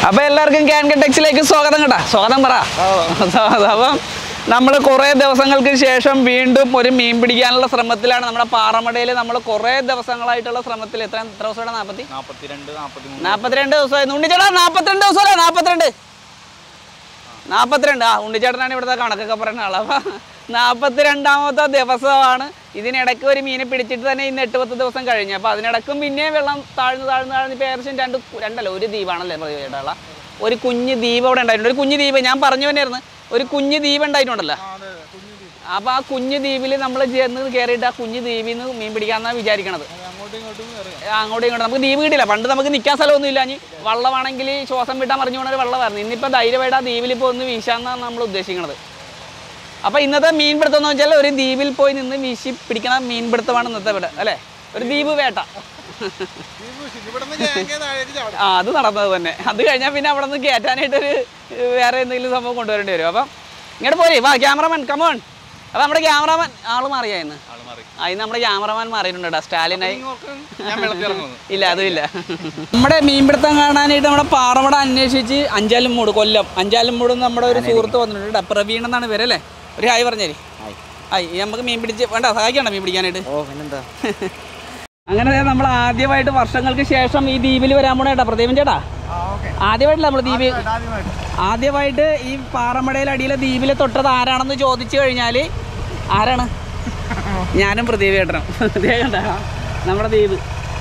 അപ്പൊ എല്ലാവർക്കും ക്യാൻ ടെക്സിലേക്ക് സ്വാഗതം കേട്ടാ സ്വാഗതം പറ സ്വാഗതം. അപ്പം നമ്മൾ കുറേ ദിവസങ്ങൾക്ക് ശേഷം വീണ്ടും ഒരു മീൻ പിടിക്കാനുള്ള ശ്രമത്തിലാണ് നമ്മുടെ പാറമടയിൽ നമ്മൾ കുറേ ദിവസങ്ങളായിട്ടുള്ള ശ്രമത്തിൽ എത്ര എത്ര ദിവസമാണ് നാൽപ്പത്തി നാപ്പത്തിരണ്ട് നാപ്പത്തിമൂന്ന് നാൽപ്പത്തിരണ്ട് ദിവസമായി ഉണ്ണിച്ചേട്ടാ നാൽപ്പത്തിരണ്ട് ദിവസമല്ലേ നാൽപ്പത്തിരണ്ട് നാൽപ്പത്തിരണ്ട് ആ ഉണ്ണിച്ചേട്ടനാണ് ഇവിടുത്തെ കണക്കൊക്കെ പറയുന്ന ആള് അപ്പം നാൽപ്പത്തിരണ്ടാമത്തെ ദിവസമാണ് ഇതിനിടയ്ക്ക് ഒരു മീനെ പിടിച്ചിട്ട് തന്നെ ഇന്ന് എട്ട് പത്ത് ദിവസം കഴിഞ്ഞു അപ്പോൾ അതിനിടയ്ക്കും പിന്നെയും വെള്ളം താഴ്ന്ന് താഴ്ന്ന് താഴ്ന്ന് ഇപ്പോൾ ഏകദേശം രണ്ട് രണ്ടല്ല ഒരു ദ്വീപാണല്ലേ ചേട്ടാ ഒരു കുഞ്ഞ് ദ്വീപ് അവിടെ ഉണ്ടായിട്ടുണ്ട് ഒരു കുഞ്ഞ് ദ്വീപ് ഞാൻ പറഞ്ഞു തന്നെയായിരുന്നു ഒരു കുഞ്ഞ് ദ്വീപ് ഉണ്ടായിട്ടുണ്ടല്ലോ അപ്പോൾ ആ കുഞ്ഞ് ദ്വീപിൽ നമ്മൾ ചെന്ന് കയറിയിട്ട് ആ കുഞ്ഞ് ദ്വീപിൽ നിന്ന് മീൻ പിടിക്കാമെന്നാണ് വിചാരിക്കണത് അങ്ങോട്ടും ഇങ്ങോട്ടും അറിയാം അങ്ങോട്ടും ഇങ്ങോട്ടും നമുക്ക് ദ്വീപ് കിട്ടില്ല പണ്ട് നമുക്ക് നിൽക്കാൻ സ്ഥലമൊന്നും ഇല്ല ഇനി വള്ളമാണെങ്കിൽ ശ്വാസം വിട്ടാൽ മറിഞ്ഞു പോകുന്ന ഒരു വെള്ളമായിരുന്നു ഇന്നിപ്പോൾ ധൈര്യമായിട്ട് ആ ദ്വീപിൽ ഇപ്പോൾ ഒന്ന് വീശാന്നാണ് നമ്മൾ ഉദ്ദേശിക്കുന്നത് അപ്പോൾ ഇന്നത്തെ മീൻപിടുത്തം എന്ന് വെച്ചാൽ ഒരു ദ്വീപിൽ പോയി നിന്ന് വീശി പിടിക്കുന്ന മീൻപിടുത്തമാണ് ഇന്നത്തെ ഇവിടെ അല്ലേ ഒരു ദ്വീപ് വേട്ട ഇവിടുന്ന് കേങ്ങേ താഴേക്ക് ചാടും ആ അത് നടന്നത് തന്നെ അത് കഴിഞ്ഞാൽ പിന്നെ അവിടെ നിന്ന് കയറ്റാനായിട്ടൊരു വേറെ എന്തെങ്കിലും സംഭവം കൊണ്ടുവരേണ്ടി വരും അപ്പം ഇങ്ങോട്ട് പോരെ വാ ക്യാമറമാൻ കമോൺ അപ്പോൾ നമ്മുടെ ക്യാമറമാൻ ആൾ മാറിയായിരുന്നു ആള് മാറി ആ ഇന്ന് നമ്മുടെ ക്യാമറമാൻ മാറിയിട്ടുണ്ട് കേട്ടോ സ്റ്റാലിനായി നോക്ക് ഞാൻ വെള്ളത്തിൽ ഇറങ്ങുന്നു ഇല്ല അതുമില്ല നമ്മുടെ മീൻപിടുത്തം കാണാനായിട്ട് നമ്മുടെ പാറമട അന്വേഷിച്ച് അഞ്ചാലും മൂട് കൊല്ലം അഞ്ചാലും മൂട് നമ്മുടെ ഒരു സുഹൃത്ത് വന്നിട്ടുണ്ട് ട്ടോ. പ്രവീൺ എന്നാണ് പേര് അല്ലേ ഒരു ഹായ് പറഞ്ഞേരി ഹായ് നമുക്ക് മീൻ പിടിച്ച് വേണ്ട സഹായിക്കണ്ട മീൻ പിടിക്കാനായിട്ട് ഓ പിന്നെന്താ അങ്ങനെ ദേ നമ്മൾ ആദ്യമായിട്ട് വർഷങ്ങൾക്ക് ശേഷം ഈ ദ്വീപിൽ വരാൻ പോണ ചേട്ടാ പ്രദീപൻ ചേട്ടാ ആ ഓക്കെ ആദ്യമായിട്ടല്ല നമ്മൾ ദ്വീപ് ആദ്യമായിട്ട് ഈ പാറമടയിലെ അടിയിലെ ദ്വീപിൽ തൊട്ടത് ആരാണെന്ന് ചോദിച്ചു കഴിഞ്ഞാൽ ആരാണ് ഞാനും പ്രദീപ് ചേട്ടനും ദേ കണ്ട നമ്മുടെ ദ്വീപ്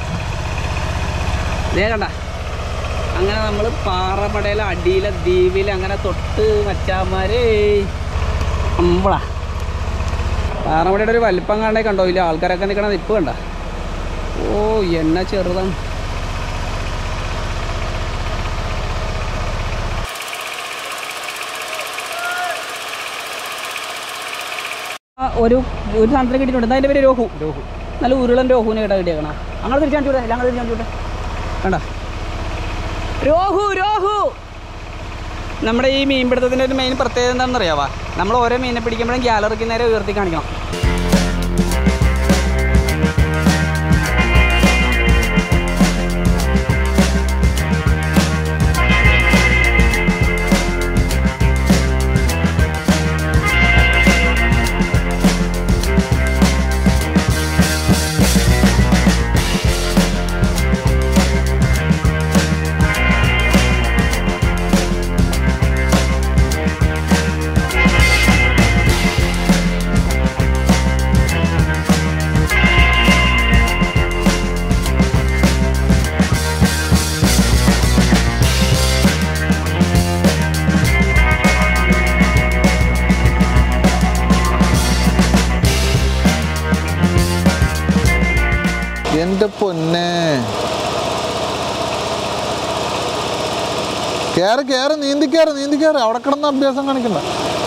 ദേ കണ്ട അങ്ങനെ നമ്മൾ പാറമടയിലെ അടിയിലെ ദ്വീപിൽ അങ്ങനെ തൊട്ട് മച്ചാന്മാരേ അമ്പളാ പാറമടയുടെ ഒരു വലിപ്പം കണ്ടേ കണ്ടോ ഇല്ല ആൾക്കാരൊക്കെ നിൽക്കണ നിപ്പ് കണ്ട ഓ എന്നാ ചെറുതാണ് ആ, ഒരു ഒരു സാധനത്തിൽ കിട്ടിയിട്ടുണ്ട് എന്താ അതിൻ്റെ പേര് രോഹു രോഹു നല്ല ഉരുളൻ രോഹുവിനെ കേട്ടാ കിട്ടിയേക്കണം അങ്ങനെ തിരിച്ചാൻ ചൂടെ അങ്ങനെ തിരിച്ചാൻ ചൂടെ വേണ്ട രോഹു രോഹു നമ്മുടെ ഈ മീൻപിടുത്തത്തിൻ്റെ ഒരു മെയിൻ പ്രത്യേകത എന്താണെന്ന് അറിയാവാ നമ്മൾ ഓരോ മീനെ പിടിക്കുമ്പോഴും ഗ്യാലറിക്ക് നേരെ ഉയർത്തി കാണിക്കണം എന്റെ പൊന്നെ കേറ് കേറ് നീന്തിക്കേറ് നീന്തിക്കേറ് അവിടെ കിടന്ന് അഭ്യാസം കാണിക്കണ്ട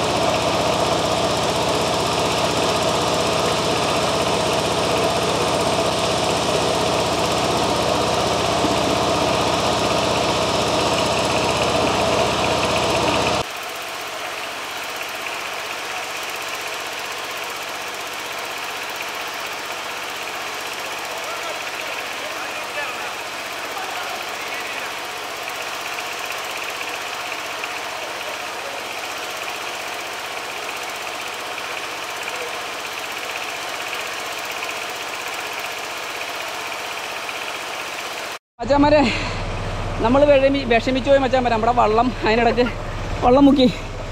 മച്ചാന്മാരെ നമ്മൾ വിഷമി വിഷമിച്ചു പോയി മച്ചാന്മാരെ നമ്മുടെ വള്ളം അതിനിടക്ക് വള്ളം മുക്കി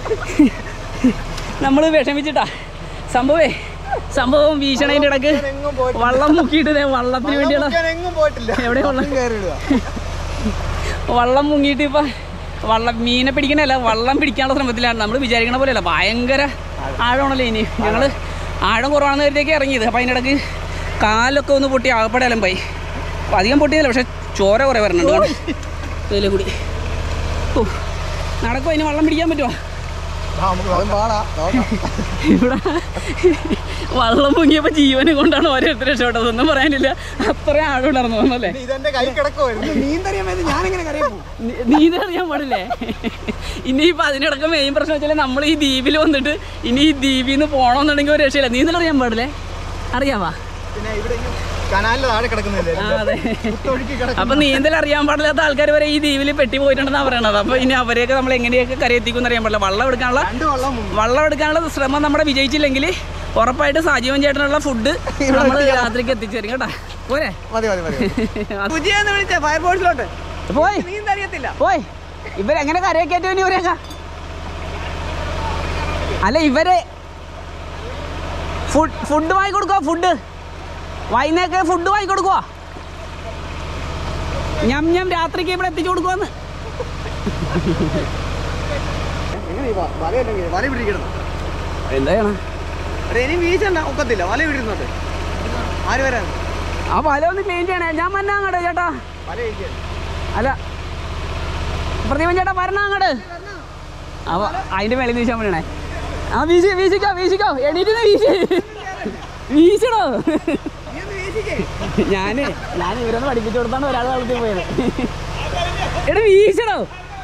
നമ്മൾ വിഷമിച്ചിട്ടാ സംഭവേ സംഭവം വീശണതിൻ്റെ ഇടക്ക് വള്ളം മുക്കിയിട്ട് ദേ വള്ളത്തിന് വേണ്ടിയുള്ള എങ്ങും പോയിട്ടില്ല എവിടെ വള്ളം കയറിയിടുക വള്ളം മുങ്ങിയിട്ട് ഇപ്പം വള്ളം മീനെ പിടിക്കണല്ല വള്ളം പിടിക്കാനുള്ള ശ്രമത്തിലാണ് നമ്മൾ വിചാരിക്കണ പോലെയല്ല ഭയങ്കര ആഴമാണല്ലോ ഇനി ഞങ്ങൾ ആഴം കുറവാണെന്ന് കരുതിയൊക്കെ ഇറങ്ങിയത് അപ്പം അതിൻ്റെ ഇടയ്ക്ക് കാലൊക്കെ ഒന്ന് പൊട്ടി ആകപ്പാടെ അലമ്പായി അപ്പം അധികം പൊട്ടിയതല്ല പക്ഷെ ചോര കുറേ വരണുണ്ട് കേട്ടോ. ഇതിലെ കൂടി ഓ നടക്കും അതിന് വള്ളം പിടിക്കാൻ പറ്റുമോ ഇവിടെ വള്ളം പൊങ്ങിയപ്പോൾ ജീവനെ കൊണ്ടാണ് ഓരോരുത്തർ രക്ഷപ്പെട്ടത് ഒന്നും പറയാനില്ല അത്രയും ആഴമുണ്ടായിരുന്നു തോന്നുന്നല്ലേ ഇതെന്റെ കൈ കിടക്കുമായിരുന്നു നീന്തറിയാൻ ഞാൻ എങ്ങനെ കറിയാൻ നീ- നീന്തറിയാൻ പാടില്ലേ ഇനിയിപ്പോൾ അതിനിടക്ക് മെയിൻ പ്രശ്നം വെച്ചാൽ നമ്മൾ ഈ ദ്വീപിൽ വന്നിട്ട് ഇനി ഈ ദ്വീപിൽ നിന്ന് പോകണമെന്നുണ്ടെങ്കിൽ ഒരു രക്ഷയില്ല നീന്തലറിയാൻ പാടില്ലേ അറിയാവാ പിന്നെ ഇവിടെ കനാലിന്റെ താഴെ കിടക്കുന്നില്ലേ ആ അതെ ഒഴുക്കി കിടക്കും അപ്പൊ നീന്തൽ അറിയാൻ പാടില്ലാത്ത ആൾക്കാർ വരെ ഈ ദ്വീപിൽ പെട്ടി പോയിട്ടുണ്ടെന്നാണ് പറയണത് അപ്പൊ ഇനി അവരെയൊക്കെ നമ്മൾ എങ്ങനെയൊക്കെ കരയെത്തിക്കും അറിയാൻ പാടില്ല വള്ളം എടുക്കാനുള്ള രണ്ട് വള്ളം മുങ്ങി. വള്ളം എടുക്കാനുള്ള ശ്രമം നമ്മുടെ വിജയിച്ചില്ലെങ്കിൽ ഉറപ്പായിട്ട് സജീവൻ ചേട്ടനുള്ള ഫുഡ് നമ്മൾ രാത്രിക്ക് എത്തിച്ചേരും കേട്ടാ പോരെ മതി മതി മതി പുജിയെന്ന് വിളിച്ച ഫയർഫോഴ്സിലോട്ട് പോയി നീന്തറിയത്തില്ല പോയി ഇവരെങ്ങനെ കരയൊക്കെ ഇനി ഇവരെയൊക്കെ അല്ല ഇവരെ ഫുഡ് ഫുഡ് വാങ്ങി കൊടുക്കുക ഫുഡ് വൈകുന്നേരമൊക്കെ ഫുഡ് വാങ്ങി കൊടുക്കുക ഞം ഞം രാത്രിക്ക് ഇവിടെ എത്തിച്ചു കൊടുക്കുവാന്ന് എങ്ങനെ ഈ വ- വല ഉണ്ടെങ്കിൽ വല പിടിക്കണം എന്താ ചെയ്യണം ഇനി വീശണ്ട ഒക്കത്തില്ല വല പിടിക്കുന്നുണ്ട് ആര് വരാൻ ആ വല ഒന്ന് ക്ലീൻ ചെയ്യണേ ഞാൻ മന്നാ അങ്ങോട്ട് ചേട്ടാ വല കഴിക്കാൻ അല്ല പ്രതിമൻ ചേട്ടാ വരണ അങ്ങോട്ട് അവ അതിന്റെ മേളിൽ വീശാൻ വേണേ ആ വീശി വീശിക്കോ വീശിക്കോ എണീറ്റ് വീശി വീശണോ ഞാന് ഞാൻ ഇവരൊന്ന് പഠിപ്പിച്ചു കൊടുത്താണ് ഒരാൾ വളർത്തി പോയത് എടാ വീശണോ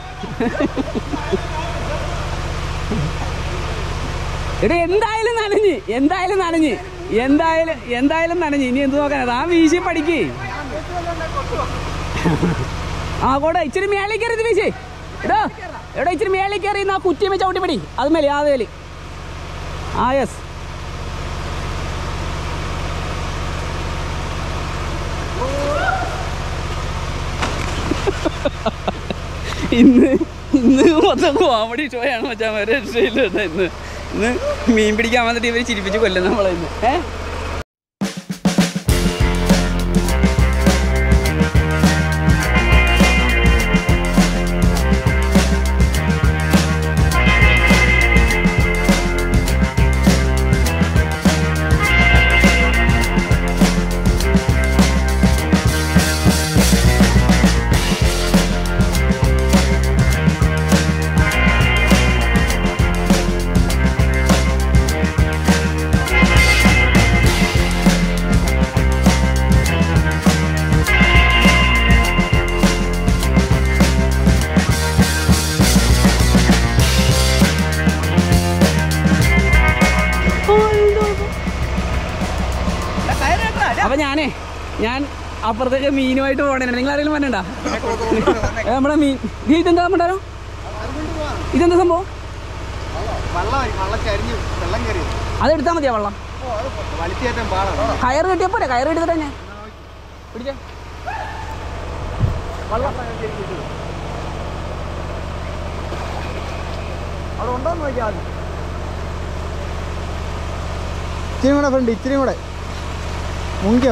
എടാ എന്തായാലും നനഞ്ഞ് എന്തായാലും നനഞ്ഞ് എന്തായാലും എന്തായാലും നനഞ്ഞ് ഇനി എന്ത് നോക്കാനാ ആ വീശി പഠിക്കേ ആ കൂടെ ഇച്ചിരി മേലേക്ക് കയറി വീശേ എടോ എടോ ഇച്ചിരി മേലേക്ക് കയറി ആ കുറ്റിയമ്മ ചവിട്ടി പിടി അത് മേലെ ആ വേലി ആ യെസ് ഇന്ന് ഇന്ന് മൊത്തം കോമഡി ഷോ ആണ് മച്ചാൻ വരെ രക്ഷയില്ല കേട്ടോ ഇന്ന് ഇന്ന് മീൻ പിടിക്കാൻ വന്നിട്ട് ഇവർ ചിരിപ്പിച്ച് കൊല്ലും നമ്മളെ ഇന്ന് ഏഹ് അപ്പൊ ഞാനേ ഞാൻ അപ്പുറത്തേക്ക് മീനുമായിട്ട് പോകണേ നിങ്ങൾ ആരെങ്കിലും പറഞ്ഞിട്ടുണ്ടോ ഏ, നമ്മുടെ മീൻ ഇത് ഇതെന്താ നമ്മണ്ടാരോ ഇതെന്താ സംഭവം വള്ളം വള്ളം ചരിഞ്ഞു വെള്ളം കയറി അതെടുത്താൽ മതിയാ വെള്ളം വലിച്ചേറ്റാൻ പാടാണ് കയർ കെട്ടിയാ പോരെ കയർ കെട്ടിട്ട് ഞാൻ പിടിച്ചേ അവിടെ ഉണ്ടോന്ന് നോക്കിയാൽ മതി ഇച്ചിരി കൂടെ ഫ്രണ്ട് ഇച്ചിരി കൂടെ മുങ്ങിക്കോ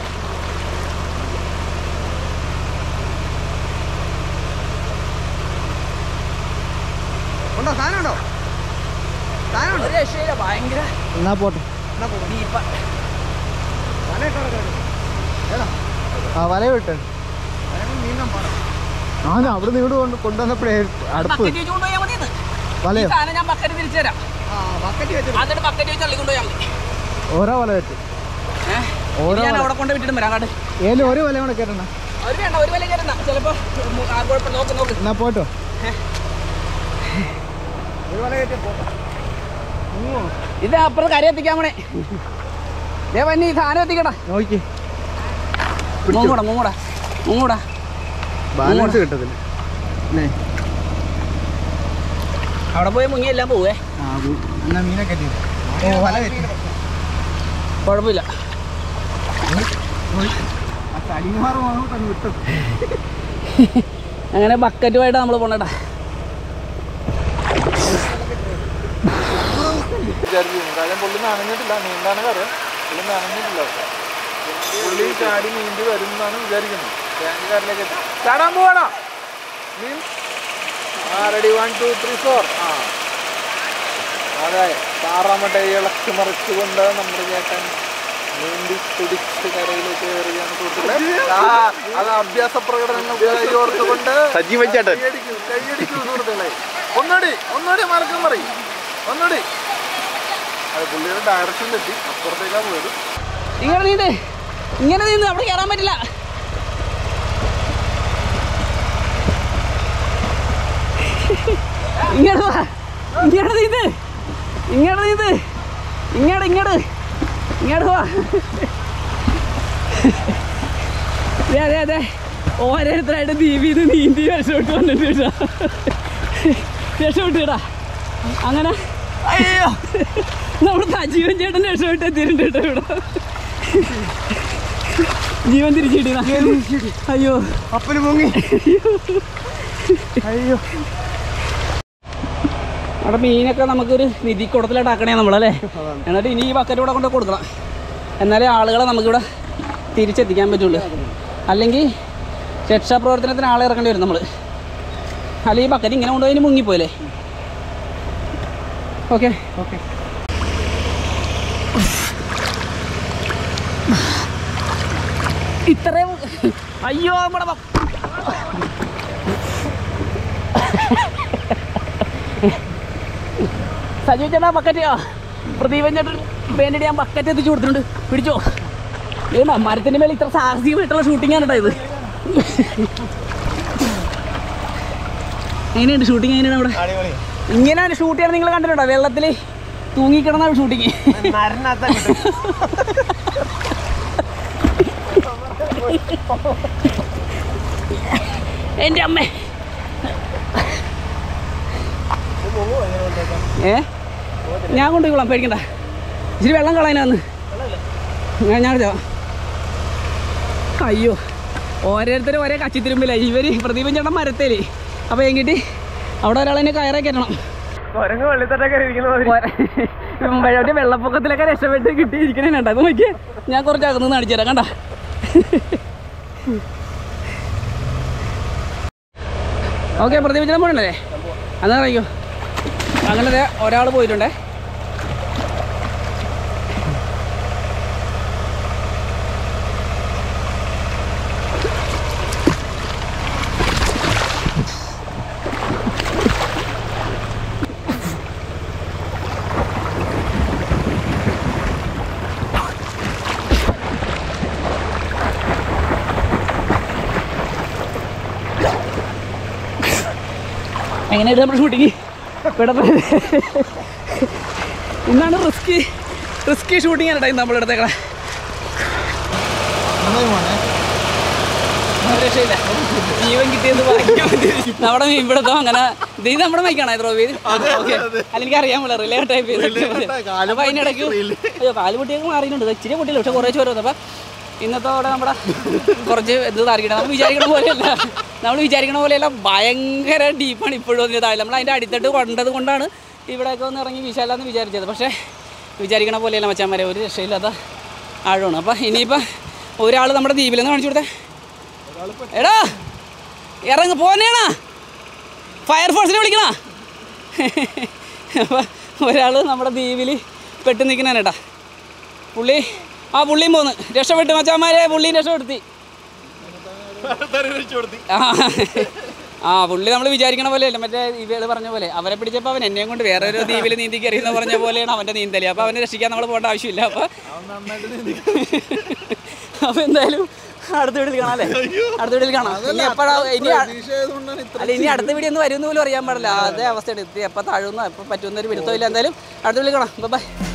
ഉണ്ടോ സാധനം ഉണ്ടോ സാധനം ഉണ്ടോ ഒരു രക്ഷയില്ല ഭയങ്കര എന്നാ പോട്ടെ ഡീപ്പാ വല ഇട്ടോ ഏതാ ആ വല വിട്ട് നീന്താൻ പാടാം ആ അവിടെ നിന്ന് ഇവിടെ കൊണ്ട് കൊണ്ടുവന്നപ്പോഴേ അടുപ്പ് ബക്കറ്റ് വെച്ച് കൊണ്ടുപോയാൽ മതി ഇത്. ഈ വലയോ സാധനം ഞാൻ ബക്കറ്റ് തിരിച്ചു തരാം ആ ബക്കറ്റ് വെച്ചു എന്നിട്ട് ബക്കറ്റ് വെച്ച് തള്ളി കൊണ്ടുപോയാൽ മതി ഓരോ വല വെച്ചു ഏഹ് ഓരോ ഞാൻ വല. അവിടെ കൊണ്ട് വിട്ടിട്ട് വരാം കാട്ട് ഏലും ഒരു വല കൂടെ കയറ്റണ്ട ഒരു വേണ്ട ഒരു വില കയറുന്ന ചിലപ്പോ ആ കുഴപ്പം നോക്ക് നോക്ക് എന്നാ പോട്ടോ ഏ. ഒരു വല കയറ്റി പോട്ടോ ഇത് അപ്പുറത്ത് കര എത്തിക്കാൻ പോണേ ദേ പന്നി ഈ സാധനം എത്തിക്കടാ നോക്കി മൂങ്ങൂടാ മൂങ്ങൂടാ മൂങ്ങൂടാ ബാലൻസ് കിട്ടത്തില്ല അല്ലേ അവിടെ പോയി മുങ്ങി എല്ലാം പോവേ ആ എന്നാ മീനെ കയറ്റി ഓ വല കയറ്റി കുഴപ്പമില്ല ആ തടിമാറ് അങ്ങോട്ട് വിട്ടു അങ്ങനെ ബക്കറ്റുമായിട്ട് നമ്മൾ പോണേട്ടാ കാര്യം പുള്ളി നനഞ്ഞിട്ടില്ല നീന്താനൊക്കെ അറിയാം പുള്ളി നനഞ്ഞിട്ടില്ല പുള്ളി ചാടി നീന്തി വരും എന്നാണ് വിചാരിക്കുന്നത് ബാങ്കുകാരിലേക്ക് എത്തി ചാടാൻ പോവാടാ നീ ആ ready one two three four ആ അതെ താറാമട്ട ഇളക്കി മറിച്ചുകൊണ്ട് നമ്മുടെ ചേട്ടൻ നീന്തി തുടിച്ച് കരയിലേക്ക് കയറുകയാണ് സുഹൃത്തുക്കളെ ആ, അത് അഭ്യാസ പ്രകടനങ്ങൾ ഓർത്തുകൊണ്ട് സജീവൻ ചേട്ടൻ. കൈയടിക്കൂ കൈയടിക്കൂ സുഹൃത്തുക്കളെ ഒന്നടി ഒന്നടി മറക്കം പറയും ഒന്നടി അത് പുള്ളിയുടെ ഡയറക്ഷനിലെത്തി അപ്പുറത്തേക്കാ പോയത് ഇങ്ങനെ നീന്ത് ഇങ്ങനെ നീന്ത് അവിടെ കയറാൻ പറ്റില്ല ഇങ്ങോട്ട് വാ ഇങ്ങോട്ട് നീന്ത് ഇങ്ങോട്ട് നീന്ത് ഇങ്ങോട്ട് ഇങ്ങോട്ട് ഇങ്ങോട്ട് വാ അതെ അതെ അതെ ഓരോരുത്തരായിട്ട് ദ്വീപിന്ന് നീന്തി രക്ഷപ്പെട്ട് വന്നിട്ട് കേട്ടോ രക്ഷപ്പെട്ട് കേട്ടാ അങ്ങനെ അയ്യോ നമ്മുടെ സജീവൻ ചേട്ടൻ രക്ഷപ്പെട്ട് എത്തിയിട്ടുണ്ട് കേട്ടോ ഇവിടെ ജീവൻ തിരിച്ചിട്ടില്ല അയ്യോ അപ്പന് പൊങ്ങി അയ്യോ അവിടെ മീനൊക്കെ നമുക്കൊരു നിധി കുടത്തിലാട്ടാക്കണേ നമ്മളല്ലേ എന്നിട്ട് ഇനി ഈ ബക്കറ്റ് കൂടെ കൊണ്ട് കൊടുക്കണം എന്നാലേ ആളുകളെ നമുക്കിവിടെ തിരിച്ചെത്തിക്കാൻ പറ്റുള്ളൂ അല്ലെങ്കിൽ രക്ഷാപ്രവർത്തനത്തിന് ആളെ ഇറക്കേണ്ടി വരും നമ്മൾ അല്ലെങ്കിൽ ഈ ബക്കറ്റ് ഇങ്ങനെ കൊണ്ടുപോയി ഇനി മുങ്ങിപ്പോയില്ലേ ഓക്കെ ഓക്കെ ഇത്രയും അയ്യോ നമ്മുടെ ബ- സജീവ് ചേട്ടാ ബക്കറ്റ് പ്രദീപൻ ചേട്ടൻ വേണ്ടിയിട്ട് ഞാൻ ബക്കറ്റ് എത്തിച്ചു കൊടുത്തിട്ടുണ്ട് പിടിച്ചോ ഏതാ മരത്തിന്റെ മേലെ ഇത്ര സാഹസികമായിട്ടുള്ള ഷൂട്ടിംഗ് ആണ് കേട്ടോ ഇത് എങ്ങനെയുണ്ട് ഷൂട്ടിംഗ് എങ്ങനെയാണ് അവിടെ അടിപൊളി ഇങ്ങനെയാണ് ഷൂട്ട് ചെയ്യാൻ നിങ്ങൾ കണ്ടിട്ടുണ്ടോ വെള്ളത്തിൽ തൂങ്ങിക്കിടന്നാണ് ഷൂട്ടിങ് മരണാത്ത എൻ്റെ അമ്മ ഏ ഞാൻ കൊണ്ടുപോയിക്കോളാം പേടിക്കണ്ട ഇച്ചിരി വെള്ളം കളയാനാന്ന് ഞാൻ ഞാൻ എടുത്തോ. അയ്യോ ഓരോരുത്തരും ഒരേ കച്ചിത്തിരുമ്പില്ല ഇവര് പ്രദീപൻ ചേട്ടൻ മരത്തേലേ അപ്പോൾ എങ്കിട്ട് അവിടെ ഒരാളെന്നെ കയറേ കയറ്റണം കുരങ്ങ് വെള്ളിത്തട്ടൊക്കെ ഇരിക്കുന്ന മറ്റേ വെള്ളപ്പൊക്കത്തിലൊക്കെ രക്ഷപ്പെട്ട് കിട്ടിയിരിക്കണേ കേട്ടോ അത് നോക്കിയേ ഞാൻ കുറച്ച് അകന്ന് കാണിച്ചു തരാം കണ്ട ഓക്കെ പ്രതിപഞ്ചനം പോകണ്ടല്ലേ അന്നാ അറിയോ അങ്ങനെ ഒരാൾ പോയിട്ടുണ്ടേ എങ്ങനെയായിട്ട് നമ്മുടെ ഷൂട്ടിങ് ഇവിടെ ഇന്നാണ് റിസ്കി റിസ്കി ഷൂട്ടിങ് ആണ് ടൈം നമ്മളെടുത്തേക്കണേ രക്ഷയില്ല ജീവൻ കിട്ടിയെന്ന് ഭാഗ്യം മതി. നമ്മുടെ ഇവിടത്തോ അങ്ങനെ ഇത് ഇത് നമ്മുടെ മൈക്കാണോ എത്ര ഓക്കെ അല്ലെങ്കിൽ അറിയാൻ പോലെ റിലേ ടൈപ്പ് ചെയ്ത് അപ്പൊ അതിനിടയ്ക്ക് അയ്യോ കാല് പൊട്ടിയൊക്കെ മാറിയിട്ടുണ്ട് ഇത് ഇച്ചിരി പൊട്ടിയില്ല പക്ഷെ കുറേ ചോര വന്നു അപ്പൊ ഇന്നത്തോടെ നമ്മുടെ കുറച്ച് ഇത് അറിയണം നമ്മൾ വിചാരിക്കണ പോലെയല്ല നമ്മൾ വിചാരിക്കണ പോലെയല്ല ഭയങ്കര ഡീപ്പാണ് ഇപ്പോഴും അതിൻ്റെ താഴെ നമ്മൾ അതിൻ്റെ അടിത്തട്ട് കൊണ്ടത് കൊണ്ടാണ് ഇവിടെയൊക്കെ ഒന്ന് ഇറങ്ങി വിശാലെന്ന് വിചാരിച്ചത് പക്ഷേ വിചാരിക്കണ പോലെയല്ല മച്ചാന്മാരെ ഒരു രക്ഷയില്ലാത്ത ആഴമാണ് അപ്പം ഇനിയിപ്പോൾ ഒരാൾ നമ്മുടെ ദ്വീപിലെന്ന് കാണിച്ചു കൊടുത്തേ എടാ ഇറങ്ങ് പോന്നേണ ഫയർഫോഴ്സിനെ വിളിക്കണ അപ്പോൾ ഒരാൾ നമ്മുടെ ദ്വീപിൽ പെട്ട് നിൽക്കണേണ് കേട്ടാ പുള്ളി ആ പുള്ളിയും പോന്ന് രക്ഷപ്പെട്ട് മച്ചാന്മാരെ പുള്ളിയും രക്ഷപ്പെടുത്തി ആ ആ പുള്ളി നമ്മൾ വിചാരിക്കണ പോലെയല്ല മറ്റേ ഇവള് പറഞ്ഞ പോലെ അവരെ പിടിച്ചപ്പോൾ അവൻ എന്നെയും കൊണ്ട് വേറെ ഒരു ദ്വീപിൽ നീന്തി കയറിയെന്ന് പറഞ്ഞ പോലെയാണ് അവൻ്റെ നീന്തല് അപ്പോൾ അവനെ രക്ഷിക്കാൻ നമ്മൾ പോകേണ്ട ആവശ്യമില്ല അപ്പോൾ അപ്പോൾ എന്തായാലും അടുത്ത വീട്ടിൽ കാണാം അല്ലേ അടുത്ത വീട്ടിൽ കാണാം ഇനി എപ്പോഴാ ഇനി അ- അല്ല ഇനി അടുത്ത വീഡിയോ ഒന്നും വരുമെന്ന് പോലും അറിയാൻ പാടില്ല അതേ അവസ്ഥയാണ് എത്തി എപ്പോൾ താഴുന്നോ എപ്പോൾ പറ്റുന്ന ഒരു പിടുത്തമില്ല എന്തായാലും അടുത്ത വീട്ടിൽ കാണാം ബൈ